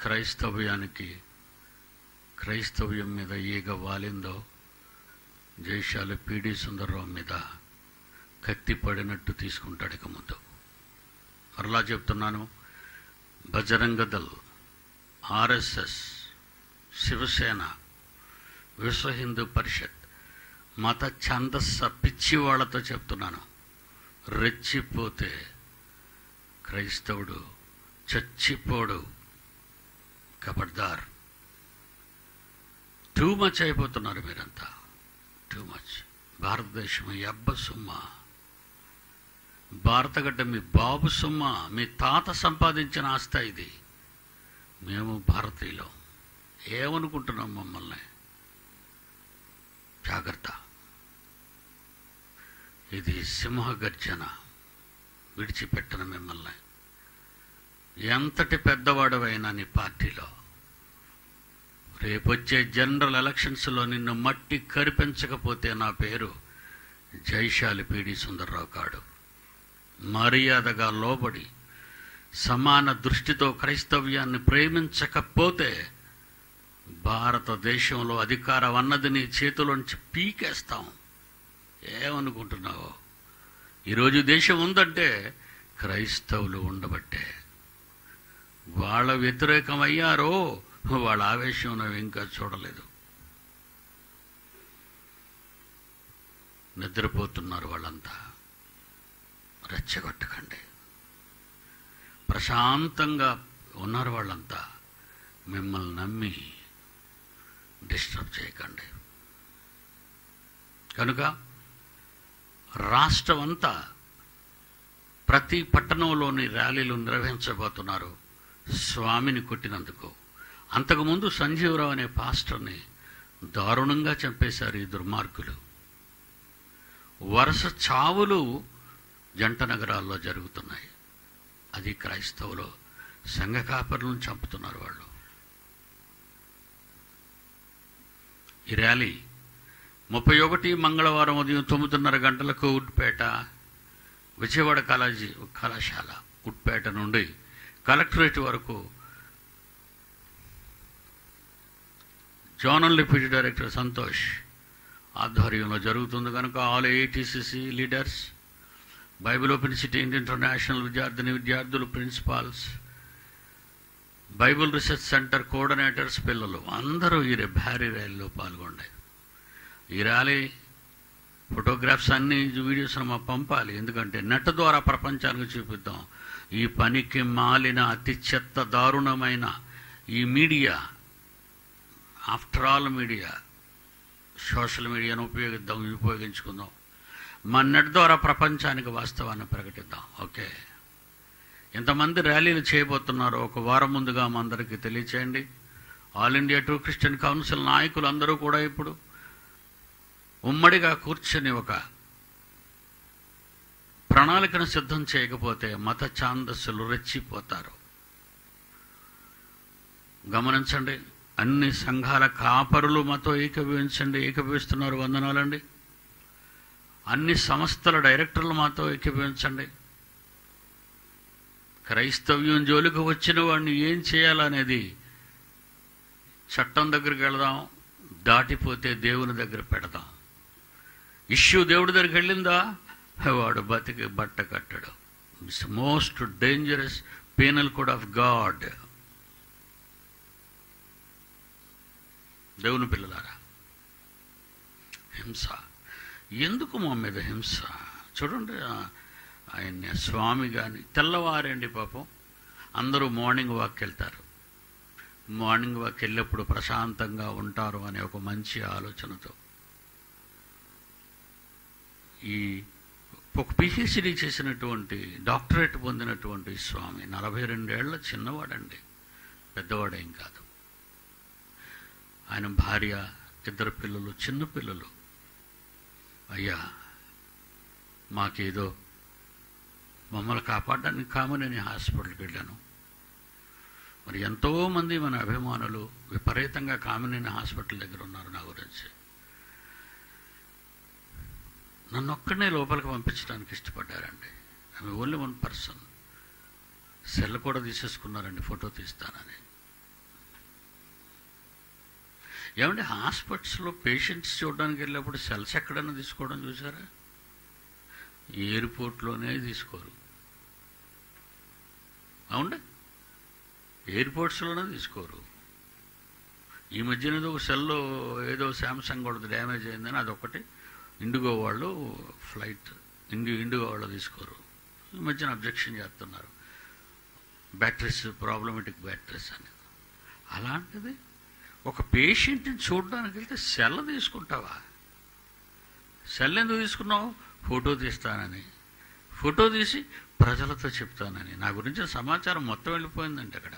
క్రైస్తవ్యానికి క్రైస్తవ్యం మీద ఈగ వాలిందో జైశాలి పీడి సుందర్రావు మీద కత్తి పడినట్టు తీసుకుంటాడు ఇక ముందు మరలా చెప్తున్నాను బజరంగ దళ్ ఆర్ఎస్ఎస్ శివసేన విశ్వ హిందూ పరిషత్ మత ఛందస్స పిచ్చి వాళ్ళతో చెప్తున్నాను రెచ్చిపోతే క్రైస్తవుడు చచ్చిపోడు కబడ్దార్ టూ మచ్ అయిపోతున్నారు మీరంతా టూ మచ్ భారతదేశం ఈ అబ్బ సుమ్మ భారతగడ్డ మీ బాబు సుమ్మ మీ తాత సంపాదించిన ఆస్తి ఇది మేము భారతీయులం ఏమనుకుంటున్నాం మమ్మల్ని జాగ్రత్త ఇది సింహగర్జన విడిచిపెట్టను మిమ్మల్ని ఎంతటి పెద్దవాడవైనా నీ పార్టీలో రేపొచ్చే జనరల్ ఎలక్షన్స్లో నిన్ను మట్టి కరిపించకపోతే నా పేరు జైశాలి పీడి సుందర్రావు కాడు మర్యాదగా లోబడి సమాన దృష్టితో క్రైస్తవ్యాన్ని ప్రేమించకపోతే భారతదేశంలో అధికారం అన్నది నీ చేతిలోంచి పీకేస్తాం ఏమనుకుంటున్నావు ఈరోజు దేశం ఉందంటే క్రైస్తవులు ఉండబట్టే వాళ్ళ వ్యతిరేకమయ్యారో వాళ్ళ ఆవేశం నువ్వు ఇంకా చూడలేదు నిద్రపోతున్నారు వాళ్ళంతా రెచ్చగొట్టకండి ప్రశాంతంగా ఉన్నారు వాళ్ళంతా మిమ్మల్ని నమ్మి డిస్టర్బ్ చేయకండి కనుక రాష్ట్రం అంతా ప్రతి పట్టణంలోని ర్యాలీలు నిర్వహించబోతున్నారు స్వామిని కొట్టినందుకు అంతకుముందు సంజీవరావు అనే పాస్టర్ని దారుణంగా చంపేశారు ఈ దుర్మార్గులు వరుస చావులు జంట నగరాల్లో జరుగుతున్నాయి అది క్రైస్తవులు సంఘ కాపరులను చంపుతున్నారు వాళ్ళు ఈ ర్యాలీ ముప్పై ఒకటి మంగళవారం ఉదయం తొమ్మిదిన్నర గంటలకు ఉడ్పేట విజయవాడ కాలేజీ కళాశాల ఉడ్పేట నుండి కలెక్టరేట్ వరకు జోనల్ డిప్యూటీ డైరెక్టర్ సంతోష్ ఆధ్వర్యంలో జరుగుతుంది కనుక all ATCC leaders Bible open city international విద్యార్థిని విద్యార్థులు principals Bible research centre coordinators పిల్లలు అందరూ ఈ రే- భారీ ర్యాలీలో పాల్గొండారు ఈ ర్యాలీ ఫోటోగ్రాఫ్స్ అన్ని వీడియోస్ మా పంపాలి ఎందుకంటే నెట్ ద్వారా ప్రపంచానికి చూపిద్దాం ఈ పనికి మాలిన అతి చెత్త దారుణమైన ఈ media after all media social మీడియాను ఉపయోగిద్దాం ఉపయోగించుకుందాం మన నెట్ ద్వారా ప్రపంచానికి వాస్తవాన్ని ప్రకటిద్దాం ఓకే ఎంతమంది ర్యాలీలు చేయబోతున్నారో ఒక వారం ముందుగా మా అందరికీ తెలియచేయండి all India true Christian council నాయకులు అందరూ కూడా ఇప్పుడు ఉమ్మడిగా కూర్చొని ఒక ప్రణాళికను సిద్ధం చేయకపోతే మత ఛాందస్సులు రెచ్చిపోతారు గమనించండి అన్ని సంఘాల కాపరులు మాతో ఏకీభవించండి ఏకీభవిస్తున్నారు వందనాలండి అన్ని సంస్థల డైరెక్టర్లు మాతో ఏకీభవించండి క్రైస్తవ్యం జోలికి వచ్చిన వాడిని ఏం చేయాలనేది చట్టం దగ్గరికి వెళదాం దాటిపోతే దేవుని దగ్గర పెడదాం ఇష్యూ దేవుడి దగ్గరికి వెళ్ళిందా వాడు బతికి బట్ట కట్టడు it's most dangerous penal code of God దేవుని పిల్లలారా హింస ఎందుకు మా మీద హింస చూడండి ఆ- ఆయన్ని స్వామి కానీ తెల్లవారండి పాపం అందరూ మార్నింగ్ వాక్ వెళ్తారు మార్నింగ్ వాక్ వెళ్ళినప్పుడు ప్రశాంతంగా ఉంటారు అనే ఒక మంచి ఆలోచనతో ఈ ఒక పిహెచ్డి చేసినటువంటి డాక్టరేట్ పొందినటువంటి స్వామి నలభై రెండేళ్ల చిన్నవాడండి పెద్దవాడేం కాదు ఆయన భార్య ఇద్దరు పిల్లలు చిన్న పిల్లలు అయ్యా మాకేదో మమ్మల్ని కాపాడడానికి కామని హాస్పిటల్కి వెళ్ళాను మరి ఎంతోమంది మన అభిమానులు విపరీతంగా కామినేని హాస్పిటల్ దగ్గర ఉన్నారు నా గురించి నన్ను ఒక్కడనే లోపలికి పంపించడానికి ఇష్టపడ్డారండి ఆమె ఓన్లీ వన్ పర్సన్ సెల్ కూడా తీసేసుకున్నారండి ఫోటో తీస్తానని ఏమంటే హాస్పిటల్స్లో పేషెంట్స్ చూడడానికి వెళ్ళినప్పుడు సెల్స్ ఎక్కడైనా తీసుకోవడం చూసారా ఎయిర్పోర్ట్లోనే తీసుకోరు అవునా ఎయిర్పోర్ట్స్లోనే తీసుకోరు ఈ మధ్యన ఏదో ఒక సెల్లో ఏదో శాంసంగ్ కూడా డ్యామేజ్ అయిందని అదొకటి ఇండిగో వాళ్ళు ఫ్లైట్ ఇండి ఇండిగో వాళ్ళు తీసుకోరు ఈ మధ్యన అబ్జెక్షన్ చేస్తున్నారు బ్యాటరీస్ ప్రాబ్లమేటిక్ బ్యాటరీస్ అని అలాంటిది ఒక పేషెంట్ని చూడడానికి వెళ్తే సెల్ తీసుకుంటావా సెల్ ఎందుకు తీసుకున్నావు ఫోటో తీస్తానని ఫోటో తీసి ప్రజలతో చెప్తానని నా గురించిన సమాచారం మొత్తం వెళ్ళిపోయిందంటే అక్కడ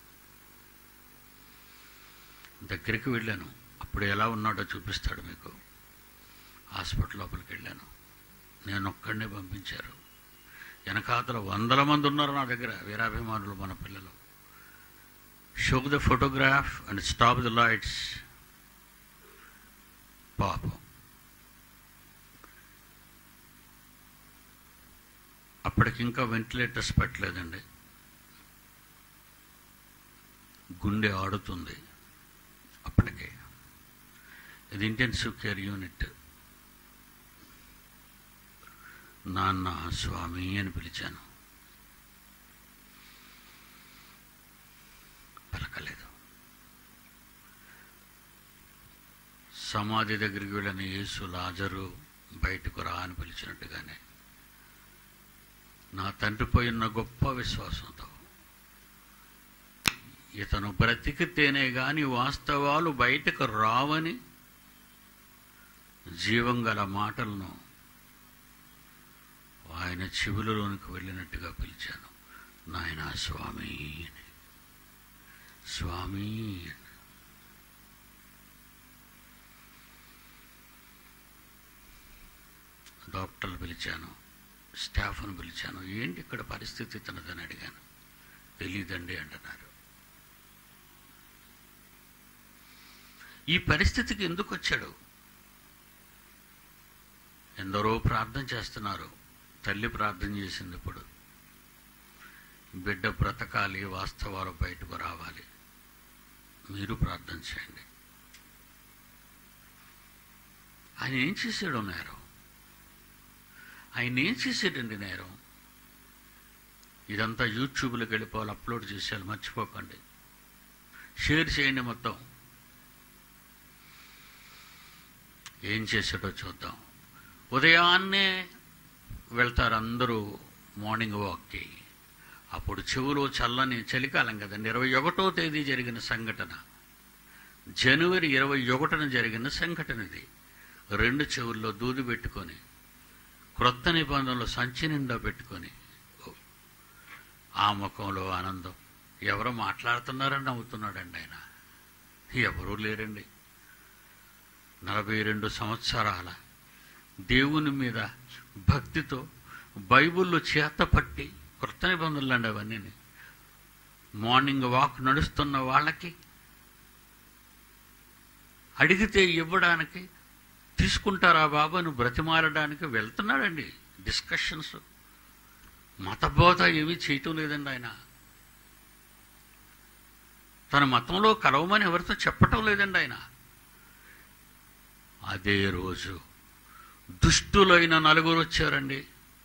దగ్గరికి వెళ్ళాను అప్పుడు ఎలా ఉన్నాడో చూపిస్తాడు మీకు హాస్పిటల్ లోపలికి వెళ్ళాను నేను ఒక్కడినే పంపించారు వెనకాతల వందల మంది ఉన్నారు నా దగ్గర వీరాభిమానులు మన పిల్లలు show the photograph and stop the lights పాపం అప్పటికి ఇంకా వెంటిలేటర్స్ పెట్టలేదండి గుండె ఆడుతుంది అప్పటికే ఇది ఇంటెన్సివ్ కేర్ యూనిట్ నాన్న స్వామి అని పిలిచాను పలకలేదు సమాధి దగ్గరికి వెళ్ళిన యేసు లాజరు బయటకు రా అని పిలిచినట్టుగానే నా తండ్రి పోయిన గొప్ప విశ్వాసంతో ఇతను బ్రతికితేనే గాని వాస్తవాలు బయటకు రావని జీవం గల మాటలను ఆయన చెవులలోనికి వెళ్ళినట్టుగా పిలిచాను నాయన స్వామి అని. స్వామి అని. డాక్టర్లు పిలిచాను స్టాఫ్ను పిలిచాను ఏంటి ఇక్కడ పరిస్థితి తనదని అడిగాను తెలియదండి అంటున్నారు ఈ పరిస్థితికి ఎందుకు వచ్చాడు ఎందరో ప్రార్థన చేస్తున్నారు తల్లి ప్రార్థన చేసింది ఇప్పుడు బిడ్డ బ్రతకాలి వాస్తవాలు బయటకు రావాలి మీరు ప్రార్థన చేయండి ఆయన ఏం చేశాడు నేరం ఆయన ఏం చేసాడండి నేరం ఇదంతా యూట్యూబ్లోకి వెళ్ళిపోవాలి అప్లోడ్ చేసేయాలి మర్చిపోకండి షేర్ చేయండి మొత్తం ఏం చేశాడో చూద్దాం ఉదయాన్నే వెళ్తారు అందరూ మార్నింగ్ వాక్కి అప్పుడు చెవులో చల్లని చలికాలం కదండి ఇరవై ఒకటో తేదీ జరిగిన సంఘటన జనవరి ఇరవై ఒకటిన జరిగిన సంఘటన ఇది రెండు చెవుల్లో దూది పెట్టుకొని క్రొత్త నిబంధనలు సంచి నిండా పెట్టుకొని ఆ ముఖంలో ఆనందం ఎవరో మాట్లాడుతున్నారని నవ్వుతున్నాడండి ఆయన ఎవరూ లేరండి నలభై రెండు సంవత్సరాల దేవుని మీద భక్తితో బైబిల్లో చేత పట్టి కృత నిబంధనలు అండి అవన్నీ మార్నింగ్ వాక్ నడుస్తున్న వాళ్ళకి అడిగితే ఇవ్వడానికి తీసుకుంటారా బాబు అని బ్రతిమాలడానికి వెళ్తున్నాడండి డిస్కషన్స్ మతబోధ ఏమీ చేయటం లేదండి ఆయన తన మతంలో కలవమని ఎవరితో చెప్పటం లేదండి ఆయన అదే రోజు దుష్టులైన నలుగురు వచ్చారండి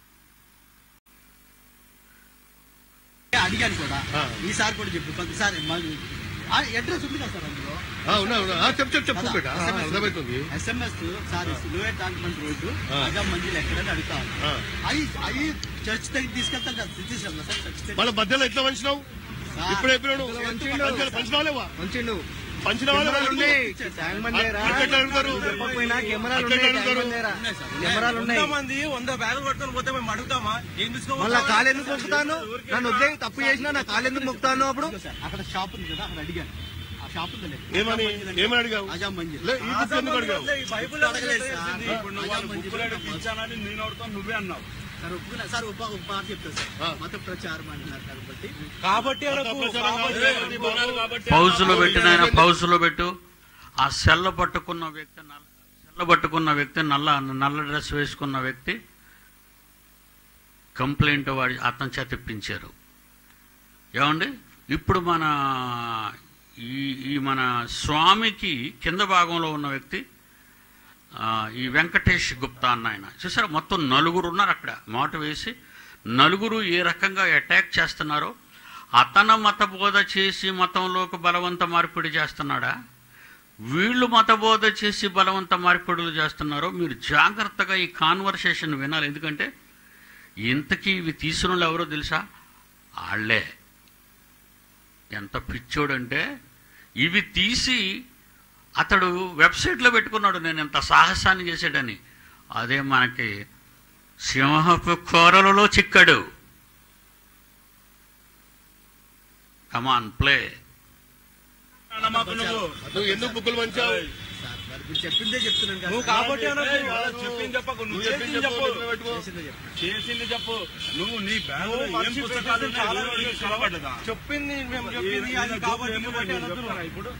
అడిగాను కూడా ఆ. ఈసారి కూడా చెప్పు కొంతసారి అడ్రస్ ఉంది కదా సార్ అందులో ఆ, ఉన్నా ఉన్నా ఆ, చెప్పు చెప్పు చెప్పు బిడ్డ ఆ, అర్థమవుతుంది ఎస్ఎంఎస్ సారీ లోయర్ టాంక్మెంట్ రోడ్డు ఆ. అజా మంజిల్ ఎక్కడని అడుగుతాను ఆ. అవి అవి చర్చ్ దగ్గర తీసుకెళ్తాను కదా తీసుకెళ్తాను కదా సార్ చర్చ్ దగ్గర మళ్ళీ మధ్యలో ఎట్లా పంచినావు సార్, ఇప్పుడు చెప్పినాడు పంచిండు. మధ్యలో పంచినావులేవా మంచిండు పంచిన వాళ్ళే కెమెరాలు వాళ్ళు. ఉన్నాయి ట్యాంక్ బండ్ దగ్గర అట్లా ఎట్లా అడుగుతారు చెప్పకపోయినా కెమెరాలు అట్లా ఉన్నాయి ఎట్లా ట్యాంక్ బండ్ అడుగుతారు? దగ్గర ఉన్నాయి సార్. కెమెరాలు ఉన్నాయి మంది వంద బ్యాగులు పట్టుకొని పోతే మేము అడుగుతామా ఏం తీసుకోవాలి మళ్ళా కాలు ఎందుకు మొక్కుతాను నన్ను వదిలే తప్పు చేసినా నా కాలు ఎందుకు మొక్కుతాను అప్పుడు ఇదిగో సార్, అక్కడ షాప్ ఉంది కదా అక్కడ అడిగాను ఆ షాప్ ఉంది లేదు. ఏమని ఏమని అడిగావు అజా మంజిల్ లే, ఈ బుక్ ఎందుకు అడిగావు ఈ బైబిల్ అడగలేదు సార్. ఇప్పుడు నువ్వు వాళ్ళు బుక్కులు అడిగి ఇచ్చానని నేను అడుగుతాను నువ్వే అన్నావు సార్ ఒప్పుకున్నా సార్ ఉప ఉప మాట చెప్తాను సార్ ఆ. మత ప్రచారం అంటున్నారు కాబట్టి కాబట్టి మత ప్రచారం కాదు, కాబట్టి పౌజులో పెట్టిన ఆయన పౌజులో పెట్టు ఆ సెల్ల పట్టుకున్న వ్యక్తి నల్ల సెల్ల పట్టుకున్న వ్యక్తి నల్ల నల్ల డ్రెస్ వేసుకున్న వ్యక్తి కంప్లైంట్ వాడి అతని చేత ఇప్పించారు ఏమండి ఇప్పుడు మన ఈ ఈ మన స్వామికి కింద భాగంలో ఉన్న వ్యక్తి ఆ, ఈ వెంకటేష్ గుప్తా అన్న ఆయన చూసారా మొత్తం నలుగురు ఉన్నారు అక్కడ మాట వేసి నలుగురు ఏ రకంగా అటాక్ చేస్తున్నారో అతను మతబోధ చేసి మతంలోకి బలవంత మార్పిడి చేస్తున్నాడా వీళ్ళు మతబోధ చేసి బలవంత మార్పిడులు చేస్తున్నారో మీరు జాగ్రత్తగా ఈ కాన్వర్సేషన్ వినాలి ఎందుకంటే ఇంతకీ ఇవి తీసిన వాళ్ళు ఎవరో తెలుసా వాళ్ళే ఎంత పిచ్చోడంటే ఇవి తీసి అతడు వెబ్సైట్లో పెట్టుకున్నాడు నేను ఎంత సాహసాన్ని చేశాడని అదే మనకి సింహపు కోరలలో చిక్కాడు కమాన్ ప్లే మాకు నువ్వు నువ్వు ఎందుకు బుక్కులు పంచావు సార్ మరి మీరు చెప్పిందే చెప్తున్నాను కదా నువ్వు కాబట్టి అనొద్దు. చెప్పింది చెప్పకు నువ్వు నువ్వు చెప్పింది చేసింది చెప్పు, చెప్పు నువ్వు పెట్టుకో. చేసిందే చెప్పు చేసింది చెప్పు నువ్వు నీ బ్యాగ్ నువ్వు ఏం మనిషి పుస్తకాలు పెట్టేది చాలా చాలా రోజులు కనబడ్డదా? చెప్పింది మేము చెప్పింది ఈయన అది జోకులు కాబట్టి ఏమో కాబట్టి నేను అనొద్దు. చెప్తున్నా ఇప్పుడు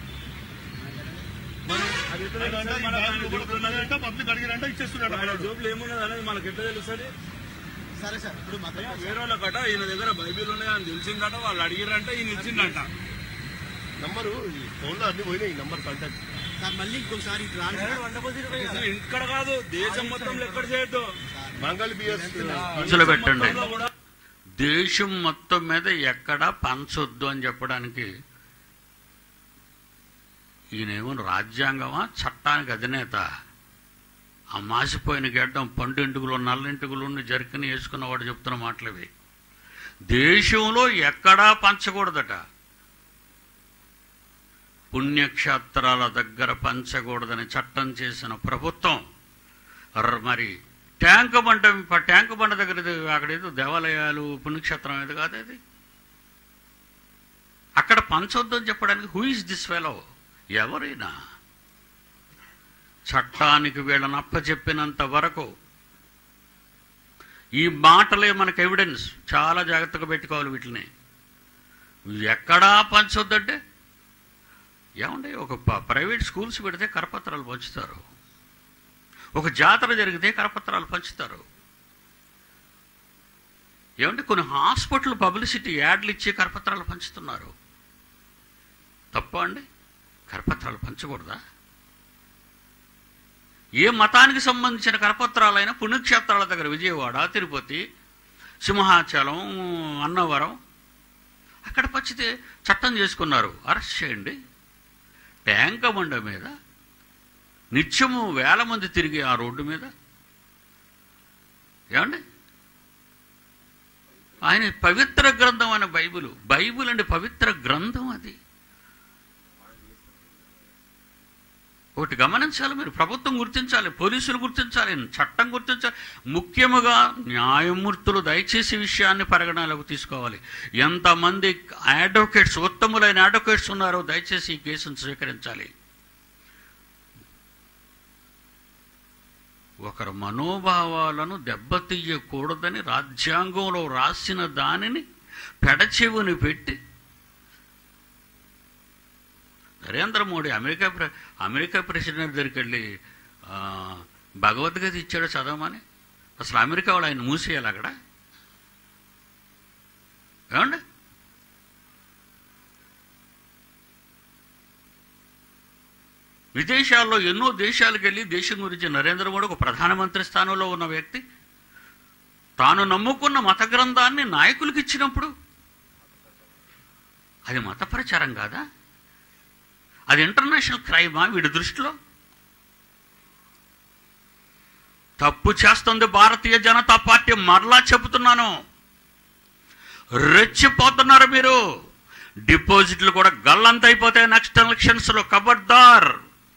అది ఎట్లా అంటే ఈ బ్యాంకులు కొడుతున్నాడంట, పబ్లిక్ అడిగినంట ఇచ్చేస్తున్నాడు ఆయన జోబులు ఏమున్నది అనేది మనకి ఎట్లా తెలుస్తుంది సరే సార్ ఇప్పుడు మాత్రం వేరే వాళ్ళకట ఈయన దగ్గర బైబిల్ ఉన్నాయి అని తెలిసిందట వాళ్ళు అడిగిరంట ఈయన ఇచ్చిందంట నంబరు ఫోన్ లో అన్ని పోయినాయి నంబర్ కాంటాక్ట్ సార్ మళ్ళీ ఇంకొకసారి ఇటు రాండి సార్. ఇది ఇక్కడ కాదు దేశం మొత్తం ఎక్కడ చేయొద్దు మంగళ బిఎస్ మనసులో పెట్టండి మొత్తంలో కూడా దేశం మొత్తం మీద ఎక్కడ పంచొద్దు అని చెప్పడానికి ఈయనేమో రాజ్యాంగమా చట్టానికి అధినేత ఆ మాసిపోయిన గడ్డం పండింటుకులు నల్లింటుకులు జర్కిని వేసుకున్నవాడు చెప్తున్న మాటలు ఇవి దేశంలో ఎక్కడా పంచకూడదట పుణ్యక్షేత్రాల దగ్గర పంచకూడదని చట్టం చేసిన ప్రభుత్వం ర- మరి ట్యాంక్ బండ ప- ట్యాంక్ బండ దగ్గర ఇది అక్కడ ఏదో దేవాలయాలు పుణ్యక్షేత్రం ఏది కాదు అది అక్కడ పంచొద్దు అని చెప్పడానికి హూ ఇస్ దిస్ ఫెలో ఎవరైనా చట్టానికి వీళ్ళని అప్పచెప్పినంత వరకు ఈ మాటలే మనకు ఎవిడెన్స్ చాలా జాగ్రత్తగా పెట్టుకోవాలి వీటిని ఎక్కడా పంచొద్దంటే ఏమండి ఒక ప- ప్రైవేట్ స్కూల్స్ పెడితే కరపత్రాలు పంచుతారు ఒక జాతర జరిగితే కరపత్రాలు పంచుతారు ఏమంటే కొన్ని హాస్పిటల్ పబ్లిసిటీ యాడ్లు ఇచ్చి కరపత్రాలు పంచుతున్నారు తప్ప అండి కరపత్రాలు పంచకూడదా ఏ మతానికి సంబంధించిన కరపత్రాలైనా పుణ్యక్షేత్రాల దగ్గర విజయవాడ తిరుపతి సింహాచలం అన్నవరం అక్కడ పంచితే చట్టం చేసుకున్నారు అరెస్ట్ చేయండి ట్యాంక బండ మీద నిత్యము వేల మంది తిరిగి ఆ రోడ్డు మీద ఏమండి ఆయన పవిత్ర గ్రంథం అనే బైబిల్ బైబిల్ అంటే పవిత్ర గ్రంథం అది ఒకటి గమనించాలి మీరు ప్రభుత్వం గుర్తించాలి పోలీసులు గుర్తించాలి చట్టం గుర్తించాలి ముఖ్యముగా న్యాయమూర్తులు దయచేసి ఈ విషయాన్ని పరిగణనలోకి తీసుకోవాలి ఎంతమంది అడ్వకేట్స్ ఉత్తములైన అడ్వకేట్స్ ఉన్నారో దయచేసి ఈ కేసును స్వీకరించాలి ఒకరి మనోభావాలను దెబ్బతీయకూడదని రాజ్యాంగంలో రాసిన దానిని పెడచెవుని పెట్టి నరేంద్ర మోడీ అమెరికా ప్రె అమెరికా ప్రెసిడెంట్ దగ్గరికి వెళ్ళి ఆ, భగవద్గీత ఇచ్చాడు చదవమని అసలు అమెరికా వాళ్ళు ఆయన మూసేయాలి అక్కడ ఏమండి విదేశాల్లో ఎన్నో దేశాలకు వెళ్ళి దేశం గురించి నరేంద్ర మోడీ ఒక ప్రధానమంత్రి స్థానంలో ఉన్న వ్యక్తి తాను నమ్ముకున్న మత గ్రంథాన్ని నాయకులకు ఇచ్చినప్పుడు అది మత ప్రచారం కాదా అది ఇంటర్నేషనల్ క్రైమా వీడి దృష్టిలో తప్పు చేస్తుంది భారతీయ జనతా పార్టీ మరలా చెబుతున్నాను రెచ్చిపోతున్నారు మీరు డిపాజిట్లు కూడా గల్లంతైపోతాయి నెక్స్ట్ ఎలక్షన్స్ లో కబర్దార్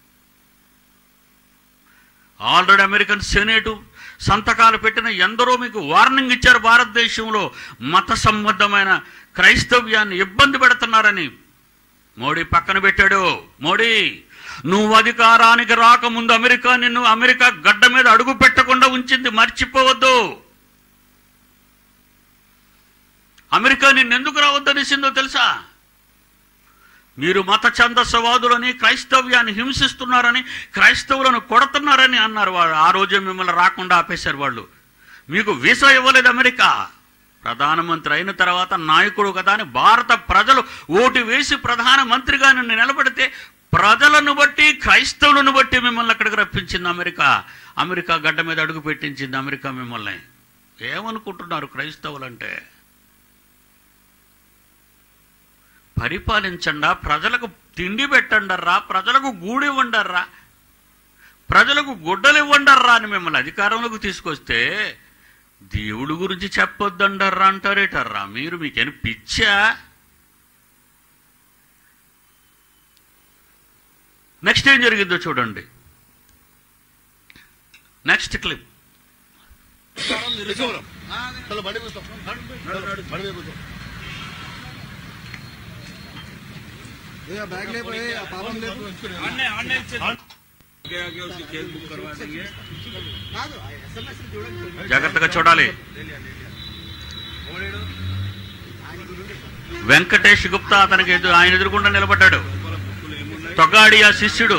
ఆల్రెడీ అమెరికన్ సెనేటు సంతకాలు పెట్టిన ఎందరో మీకు వార్నింగ్ ఇచ్చారు భారతదేశంలో మత సంబద్ధమైన క్రైస్తవ్యాన్ని ఇబ్బంది పెడుతున్నారని మోడీ పక్కన పెట్టాడు మోడీ నువ్వు అధికారానికి రాకముందు అమెరికా నిన్ను అమెరికా గడ్డ మీద అడుగు పెట్టకుండా ఉంచింది మర్చిపోవద్దు అమెరికా నిన్ను ఎందుకు రావద్దనిసిందో తెలుసా మీరు మత ఛందస్సవాదులని క్రైస్తవ్యాన్ని హింసిస్తున్నారని క్రైస్తవులను కొడుతున్నారని అన్నారు వాళ్ళు ఆ రోజే మిమ్మల్ని రాకుండా ఆపేశారు వాళ్ళు మీకు వీసా ఇవ్వలేదు అమెరికా ప్రధానమంత్రి అయిన తర్వాత నాయకుడు కదా అని భారత ప్రజలు ఓటు వేసి ప్రధానమంత్రిగా నిన్ను నిలబడితే ప్రజలను బట్టి క్రైస్తవులను బట్టి మిమ్మల్ని అక్కడికి రప్పించింది అమెరికా అమెరికా గడ్డ మీద అడుగు పెట్టించింది అమెరికా మిమ్మల్ని ఏమనుకుంటున్నారు క్రైస్తవులంటే పరిపాలించండా ప్రజలకు తిండి పెట్టండర్రా ప్రజలకు గూడు ఇవ్వండర్రా ప్రజలకు గుడ్డలు ఇవ్వండర్రా అని మిమ్మల్ని అధికారంలోకి తీసుకొస్తే దేవుడి గురించి చెప్పొద్దండర్రా అంటారేటర్రా మీరు మీకేం పిచ్చా నెక్స్ట్ ఏం జరిగిందో చూడండి నెక్స్ట్ క్లిప్ తెచ్చుకోరా. చలో బండి కూర్చో బండి మీద కూర్చో ఏ बैग ले भाई पापम ले आने आने से आगे आगे उसकी केस बुक करवा देंगे కాదు ఎస్ఎంఎస్ చూడండి జాగ్రత్తగా చూడాలి వెంకటేష్ గుప్తా అతనికి ఎదు- ఆయన ఎదురుకుండా నిలబడ్డాడు తొగాడి ఆ శిష్యుడు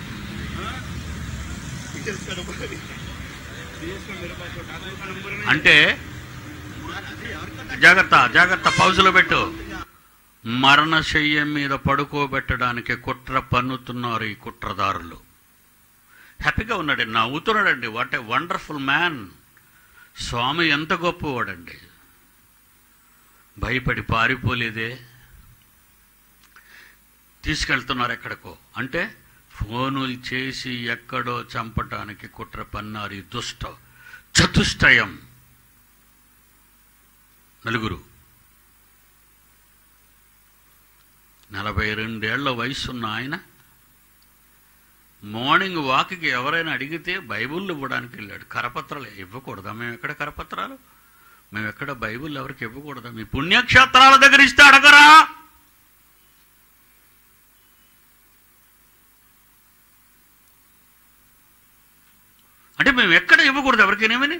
అంటే జాగ్రత్త జాగ్రత్త పౌజులో పెట్టు మరణశయ్యం మీద పడుకోబెట్టడానికి కుట్ర పన్నుతున్నారు ఈ కుట్రదారులు హ్యాపీగా ఉన్నాడండి నవ్వుతున్నాడండి వాట్ ఏ వండర్ఫుల్ మ్యాన్ స్వామి ఎంత గొప్పవాడండి భయపడి పారిపోలేదే తీసుకెళ్తున్నారు ఎక్కడికో అంటే ఫోనులు చేసి ఎక్కడో చంపటానికి కుట్ర పన్నారు ఈ దుష్ట చతుష్టయం నలుగురు నలభై రెండేళ్ల వయసున్న ఆయన మార్నింగ్ వాక్కి ఎవరైనా అడిగితే బైబుల్ ఇవ్వడానికి వెళ్ళాడు కరపత్రాలు ఇవ్వకూడదా మేము ఎక్కడ కరపత్రాలు మేము ఎక్కడ బైబుల్ ఎవరికి ఇవ్వకూడదా మీ పుణ్యక్షేత్రాల దగ్గర ఇస్తే అడగరా అంటే మేము ఎక్కడ ఇవ్వకూడదు ఎవరికైనామని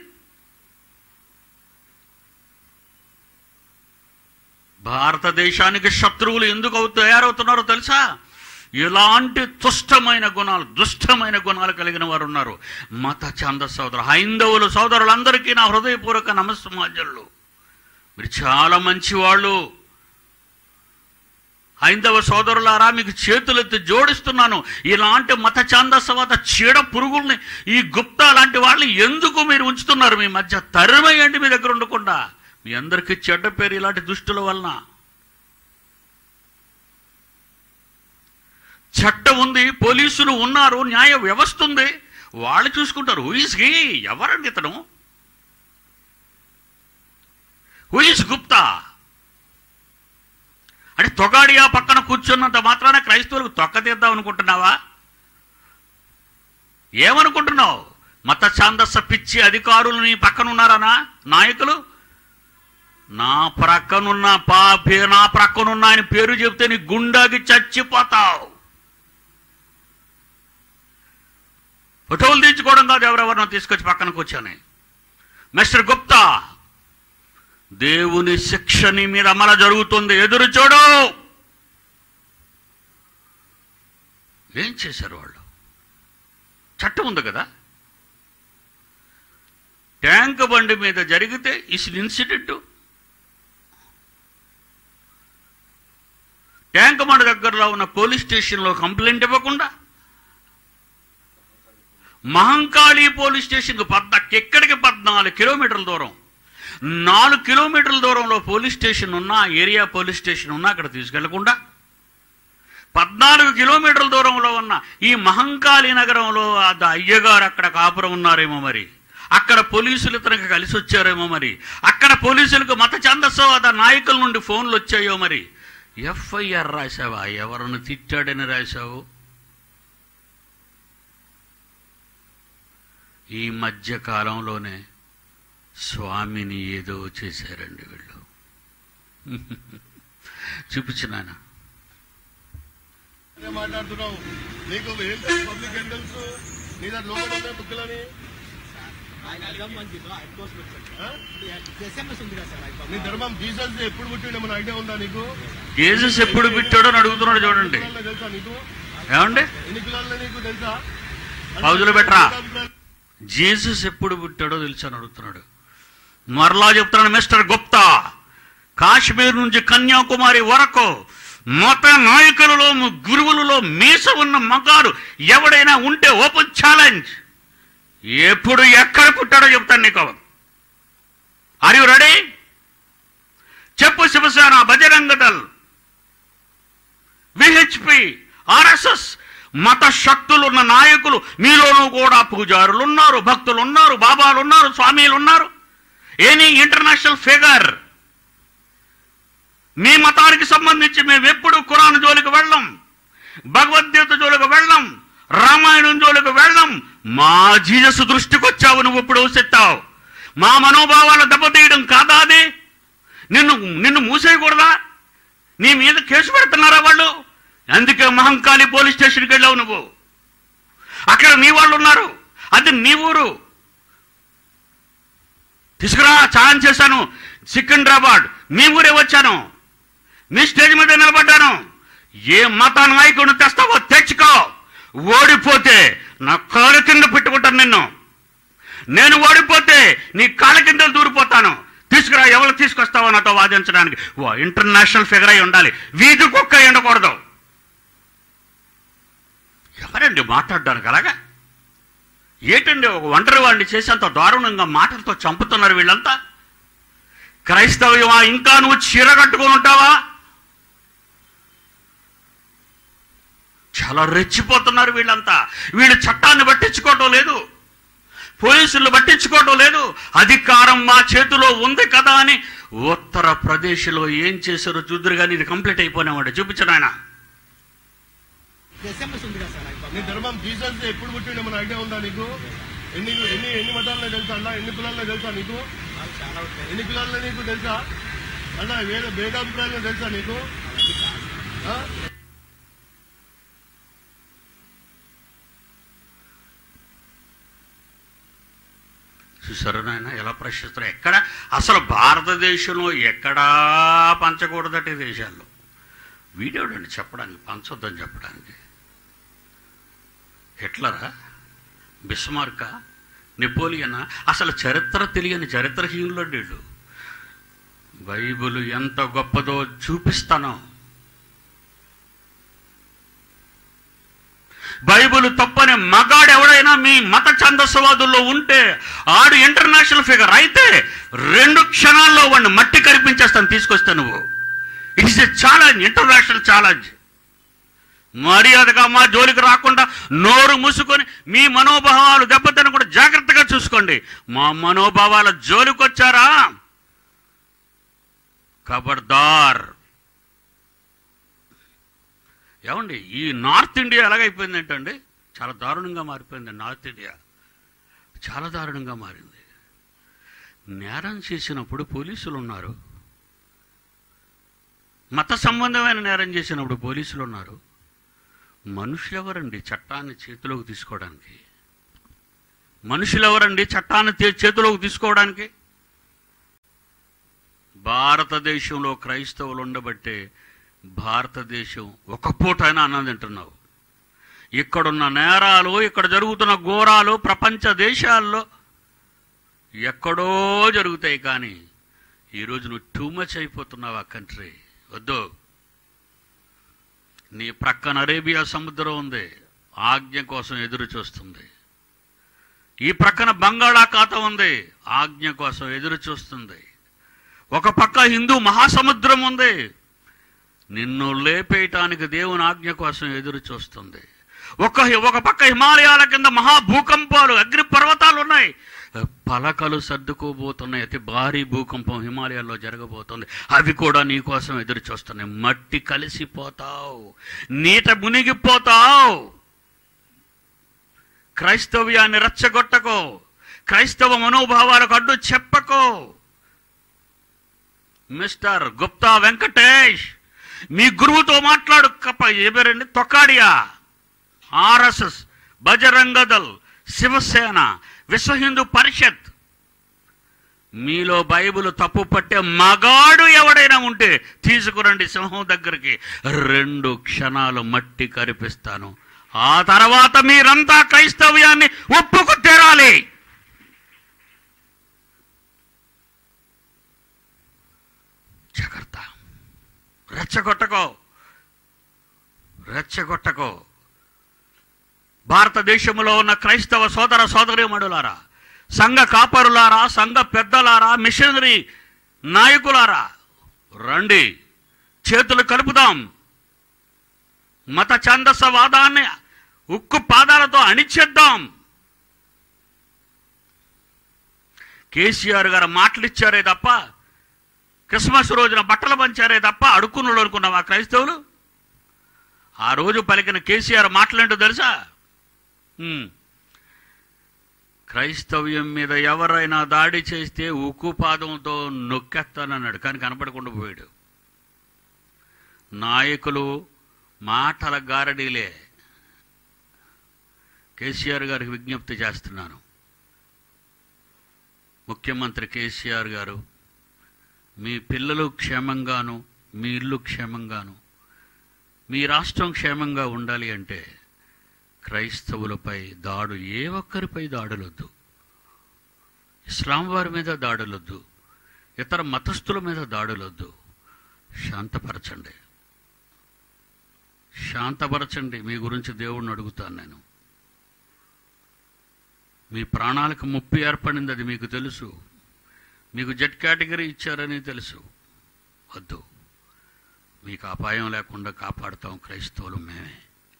భారతదేశానికి శత్రువులు ఎందుకు అవు తయారవుతున్నారో తెలుసా ఇలాంటి తుష్టమైన గుణాలు దుష్టమైన గుణాలు కలిగిన వారు ఉన్నారు మత చంద సోదరు హైందవులు సోదరులందరికీ నా హృదయపూర్వక నమస్సమాజులు మీరు చాలా మంచివాళ్ళు హైందవ సోదరులారా మీకు చేతులెత్తి జోడిస్తున్నాను ఇలాంటి మత ఛాందసవాత చీడ పురుగుల్ని ఈ గుప్తా లాంటి వాళ్ళని ఎందుకు మీరు ఉంచుతున్నారు మీ మధ్య తరిమేయండి మీ దగ్గర ఉండకుండా మీ అందరికీ చెడ్డ పేరు ఇలాంటి దుష్టుల వలన చట్టం ఉంది పోలీసులు ఉన్నారు న్యాయ వ్యవస్థ ఉంది వాళ్ళు చూసుకుంటారు హూయిస్ హీ ఎవరండి ఇతను హూయిస్ గుప్తా అంటే తొగాడియా పక్కన కూర్చున్నంత మాత్రాన క్రైస్తవులకు తొక్క తీద్దాం అనుకుంటున్నావా ఏమనుకుంటున్నావు మత ఛాందస్స పిచ్చి అధికారులు నీ పక్కన ఉన్నారనా నాయకులు నా ప్రక్కనున్న పా పే నా ప్రక్కనున్న ఆయన పేరు చెప్తే నీ గుండాకి చచ్చిపోతావు ఫోటోలు తీర్చుకోవడం కాదు ఎవరెవరినో తీసుకొచ్చి పక్కన కూర్చొని మిస్టర్ గుప్తా దేవుని శిక్ష నీ మీద అమల జరుగుతుంది ఎదురు చూడు ఏం చేశారు వాళ్ళు చట్టం ఉంది కదా ట్యాంక్ బండి మీద జరిగితే ఇస్ ఇన్సిడెంట్ ట్యాంక్ బండి దగ్గరలో ఉన్న పోలీస్ స్టేషన్లో కంప్లైంట్ ఇవ్వకుండా మహంకాళి పోలీస్ స్టేషన్కి పద్నా ఎక్కడికి పద్నాలుగు కిలోమీటర్ల దూరం నాలుగు కిలోమీటర్ల దూరంలో పోలీస్ స్టేషన్ ఉన్నా ఏరియా పోలీస్ స్టేషన్ ఉన్నా అక్కడ తీసుకెళ్లకుండా పద్నాలుగు కిలోమీటర్ల దూరంలో ఉన్న ఈ మహంకాళి నగరంలో ఆ ద- అయ్యగారు అక్కడ కాపురం ఉన్నారేమో మరి అక్కడ పోలీసులు ఇతనికి కలిసి వచ్చారేమో మరి అక్కడ పోలీసులకు మత ఛందస్సవాద నాయకుల నుండి ఫోన్లు వచ్చాయో మరి ఎఫ్ఐఆర్ రాశావా ఎవరిని తిట్టాడని రాశావు ఈ మధ్య కాలంలోనే స్వామిని ఏదో చేశారండి వీళ్ళు చూపించినాయన అదే మాట్లాడుతున్నావు నీకు ఏం తెలుసు పబ్లిక్ ఏం తెలుసు నీ దాంట్లో లోపల ఉన్నాయి బుక్కులని ఆయన అడగం మంచిదో ఆయన కోసం వచ్చాడు ఎస్ఎంఎస్ ఉంది కదా సార్ ఆయన నీ ధర్మం జీసస్ ఎప్పుడు పుట్టిండే ఏమైనా ఐడియా ఉందా నీకు జేసస్ ఎప్పుడు పెట్టాడో అని అడుగుతున్నాడు చూడండి పిల్లలు తెలుసా నీకు ఏమండి ఎన్ని పిల్లలు నీకు తెలుసా పౌజులు పెట్టరా జీసస్ ఎప్పుడు పుట్టాడో తెలుసు అని అడుగుతున్నాడు మరలా చెప్తున్నాను మిస్టర్ గుప్తా కాశ్మీర్ నుంచి కన్యాకుమారి వరకు మత నాయకులలో గురువులలో మీస ఉన్న మగాడు ఎవడైనా ఉంటే ఓపెన్ ఛాలెంజ్ ఎప్పుడు ఎక్కడ పుట్టాడో చెప్తాను నీకు ఆర్ యు రెడీ చెప్పు శివసేన బజరంగ దళ్ విహెచ్పి ఆర్ఎస్ఎస్ మత శక్తులు ఉన్న నాయకులు మీలోనూ కూడా పూజారులు ఉన్నారు భక్తులు ఉన్నారు బాబాలు ఉన్నారు స్వామీలు ఉన్నారు ఎనీ ఇంటర్నేషనల్ ఫిగర్ మీ మతానికి సంబంధించి మేము ఎప్పుడు కురాన్ జోలికి వెళ్ళం భగవద్గీత జోలికి వెళ్ళం రామాయణం జోలికి వెళ్ళం మా జీజస్ దృష్టికి వచ్చావు నువ్వు ఇప్పుడు చెత్తావు మా మనోభావాలు దెబ్బతీయడం కాదా అది నిన్ను నిన్ను మూసేయకూడదా నీ మీద కేసు పెడుతున్నారా వాళ్ళు అందుకే మహంకాళి పోలీస్ స్టేషన్కి వెళ్ళావు నువ్వు అక్కడ నీ వాళ్ళు ఉన్నారు అది నీ ఊరు తీసుకురా ఛాలెంజ్ చేశాను సికింద్రాబాద్ మీ ఊరే వచ్చాను మీ స్టేజ్ మీద నిలబడ్డాను ఏ మత నాయకుడిని తెస్తావో తెచ్చుకో ఓడిపోతే నా కాళ్ళ కింద పెట్టుకుంటాను నిన్ను నేను ఓడిపోతే నీ కాళ్ళ కింద దూరిపోతాను తీసుకురా ఎవరు తీసుకొస్తావో నాతో వాదించడానికి ఓ ఇంటర్నేషనల్ ఫిగర్ అయి ఉండాలి వీధి కుక్క ఎండకూడదు ఎవరండి మాట్లాడడానికి అలాగా ఏంటండి ఒక ఒంటరి వాడిని చేసేంత దారుణంగా మాటలతో చంపుతున్నారు వీళ్ళంతా క్రైస్తవ్యమా ఇంకా నువ్వు చీర కట్టుకొని ఉంటావా చాలా రెచ్చిపోతున్నారు వీళ్ళంతా వీళ్ళు చట్టాన్ని పట్టించుకోవటం లేదు పోలీసులు పట్టించుకోవటం లేదు అధికారం మా చేతిలో ఉంది కదా అని ఉత్తరప్రదేశ్లో ఏం చేశారో చూద్దరు కానీ ఇది కంప్లీట్ అయిపోయినామంటే చూపించను ఆయన ఎస్ఎంఎస్ ఉంది కదా సార్ నాకు నీ ధర్మం జీసస్ ఎప్పుడు పుట్టిండో మన ఐడియా ఉందా నీకు ఎన్ని ఎన్ని ఎన్ని మతాల్లో తెలుసా అన్న ఎన్ని కులాల్లో తెలుసా నీకు నాకు చాలా ఉంటాయి ఎన్ని కులాల్లో నీకు తెలుసా అన్న వేద భేదాభిప్రాయాలు తెలుసా నీకు ఆ? చూసారు నాయన ఎలా ప్రశ్నిస్తారు ఎక్కడ అసలు భారతదేశంలో ఎక్కడా పంచకూడదట ఈ దేశాల్లో వీడియోడండి చెప్పడానికి పంచొద్దని చెప్పడానికి హిట్లరా బిస్మార్క నెపోలియనా అసలు చరిత్ర తెలియని చరిత్రహీనులు వీళ్ళు బైబిల్ ఎంత గొప్పదో చూపిస్తాను బైబిల్ తప్పని మగాడు ఎవడైనా మీ మత ఛందస్సవాదుల్లో ఉంటే ఆడు ఇంటర్నేషనల్ ఫిగర్ అయితే రెండు క్షణాల్లో వాడిని మట్టి కనిపించేస్తాను తీసుకొస్తా నువ్వు it's a challenge international challenge మర్యాదగా మా జోలికి రాకుండా నోరు మూసుకొని మీ మనోభావాలు దెబ్బతినకుండా జాగ్రత్తగా చూసుకోండి మా మనోభావాల జోలికి వచ్చారా ఖబర్దార్ ఏమండి ఈ నార్త్ ఇండియా ఎలాగైపోయింది ఏంటండి చాలా దారుణంగా మారిపోయింది నార్త్ ఇండియా చాలా దారుణంగా మారింది నేరం చేసినప్పుడు పోలీసులు ఉన్నారు మత సంబంధమైన నేరం చేసినప్పుడు పోలీసులు ఉన్నారు మనుషులు ఎవరండి చట్టాన్ని చేతిలోకి తీసుకోవడానికి మనుషులు ఎవరండి చట్టాన్ని తే- చేతిలోకి తీసుకోవడానికి భారతదేశంలో క్రైస్తవులు ఉండబట్టే భారతదేశం ఒక పూటైనా అన్నం తింటున్నావు ఇక్కడున్న నేరాలు ఇక్కడ జరుగుతున్న ఘోరాలు ప్రపంచ దేశాల్లో ఎక్కడో జరుగుతాయి కానీ ఈరోజు నువ్వు టూ మచ్ అయిపోతున్నావు ఆ కంట్రీ వద్దు నీ ప్రక్కన అరేబియా సముద్రం ఉంది ఆజ్ఞ కోసం ఎదురు చూస్తుంది ఈ ప్రక్కన బంగాళాఖాతం ఉంది ఆజ్ఞ కోసం ఎదురు చూస్తుంది ఒక పక్క హిందూ మహాసముద్రం ఉంది నిన్ను లేపేయటానికి దేవుని ఆజ్ఞ కోసం ఎదురు చూస్తుంది ఒక ఒక పక్క హిమాలయాల కింద మహాభూకంపాలు అగ్ని పర్వతాలు ఉన్నాయి పలకలు సర్దుకోబోతున్నాయి అతి భారీ భూకంపం హిమాలయాల్లో జరగబోతుంది అవి కూడా నీ కోసం ఎదురు చూస్తున్నాయి మట్టి కలిసిపోతావు నీట మునిగిపోతావు క్రైస్తవ్యాన్ని రెచ్చగొట్టకో క్రైస్తవ మనోభావాలకు అడ్డు చెప్పకో మిస్టర్ గుప్తా వెంకటేష్ మీ గురువుతో మాట్లాడు కప్ప ఏ పేరండి తొక్కాడియా ఆర్ఎస్ఎస్ బజరంగదల్ శివసేన విశ్వ హిందూ పరిషత్ మీలో బైబిల్ తప్పు పట్టే మగాడు ఎవడైనా ఉంటే తీసుకురండి సింహం దగ్గరికి రెండు క్షణాలు మట్టి కరిపిస్తాను ఆ తర్వాత మీరంతా క్రైస్తవ్యాన్ని ఒప్పుకు తెరాలి జాగ్రత్త రెచ్చగొట్టకో రెచ్చగొట్టకో భారతదేశంలో ఉన్న క్రైస్తవ సోదర సోదరీమణులారా సంఘ కాపరులారా సంఘ పెద్దలారా మిషనరీ నాయకులారా రండి చేతులు కలుపుదాం మత ఛందస్సవాదాన్ని ఉక్కు పాదాలతో అణిచేద్దాం కేసీఆర్ గారు మాటలు ఇచ్చారే తప్ప క్రిస్మస్ రోజున బట్టలు పంచారే తప్ప అడుక్కునులు అనుకున్నావా క్రైస్తవులు ఆ రోజు పలికిన కేసీఆర్ మాటలేంటో తెలుసా హ్మ్. క్రైస్తవ్యం మీద ఎవరైనా దాడి చేస్తే ఉక్కు పాదంతో నొక్కేస్తానన్నాడు కానీ కనపడకుండా పోయాడు నాయకులు మాటల గారడీలే కేసీఆర్ గారికి విజ్ఞప్తి చేస్తున్నాను ముఖ్యమంత్రి కేసీఆర్ గారు మీ పిల్లలు క్షేమంగాను మీ ఇల్లు క్షేమంగాను మీ రాష్ట్రం క్షేమంగా ఉండాలి అంటే క్రైస్తవులపై దాడు ఏ ఒక్కరిపై దాడులొద్దు ఇస్లాం వారి మీద దాడులొద్దు ఇతర మతస్థుల మీద దాడులొద్దు శాంతపరచండి శాంతపరచండి మీ గురించి దేవుణ్ణి అడుగుతాను నేను మీ ప్రాణాలకు ముప్పు ఏర్పడింది అది మీకు తెలుసు మీకు జెడ్ కేటగిరీ ఇచ్చారని తెలుసు వద్దు మీకు అపాయం లేకుండా కాపాడుతాం క్రైస్తవులు మేమే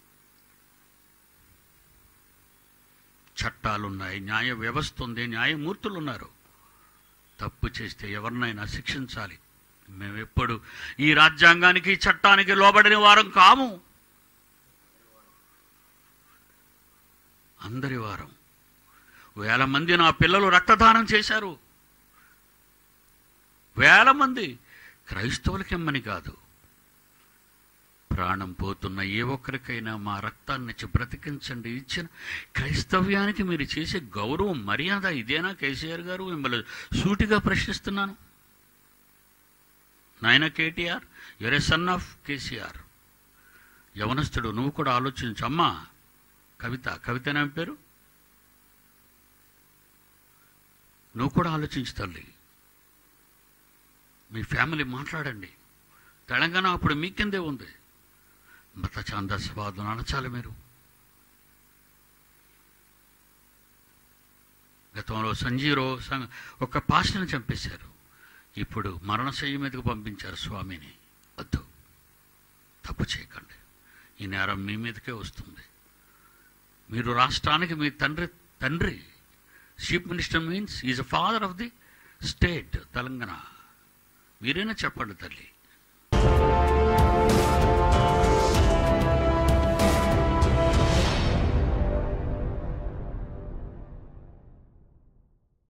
చట్టాలున్నాయి న్యాయ వ్యవస్థ ఉంది న్యాయమూర్తులు ఉన్నారు తప్పు చేస్తే ఎవరినైనా శిక్షించాలి మేమెప్పుడు ఈ రాజ్యాంగానికి ఈ చట్టానికి లోబడిన వారం కాము అందరి వారం వేల మంది నా పిల్లలు రక్తదానం చేశారు వేల మంది క్రైస్తవులకెమ్మని కాదు ప్రాణం పోతున్న ఏ ఒక్కరికైనా మా రక్తాన్ని ఇచ్చి బ్రతికించండి ఇచ్చిన క్రైస్తవ్యానికి మీరు చేసే గౌరవం మర్యాద ఇదేనా కేసీఆర్ గారు మిమ్మల్ని సూటిగా ప్రశ్నిస్తున్నాను నాయన KTR your a son of KCR యవనస్తుడు నువ్వు కూడా ఆలోచించు అమ్మా కవిత కవితనే పేరు నువ్వు కూడా ఆలోచించు తల్లి మీ ఫ్యామిలీ మాట్లాడండి తెలంగాణ అప్పుడు మీ కిందే ఉంది మత ఛాందస్వాదం అనచాలి మీరు గతంలో సంజీరో సం ఒక పాస్టర్ని చంపేశారు ఇప్పుడు మరణశయ్య మీదకు పంపించారు స్వామిని వద్దు తప్పు చేయకండి ఈ నేరం మీ మీదకే వస్తుంది మీరు రాష్ట్రానికి మీ తండ్రి తండ్రి chief minister means is a father of the state Telangana మీరైనా చెప్పండి తల్లి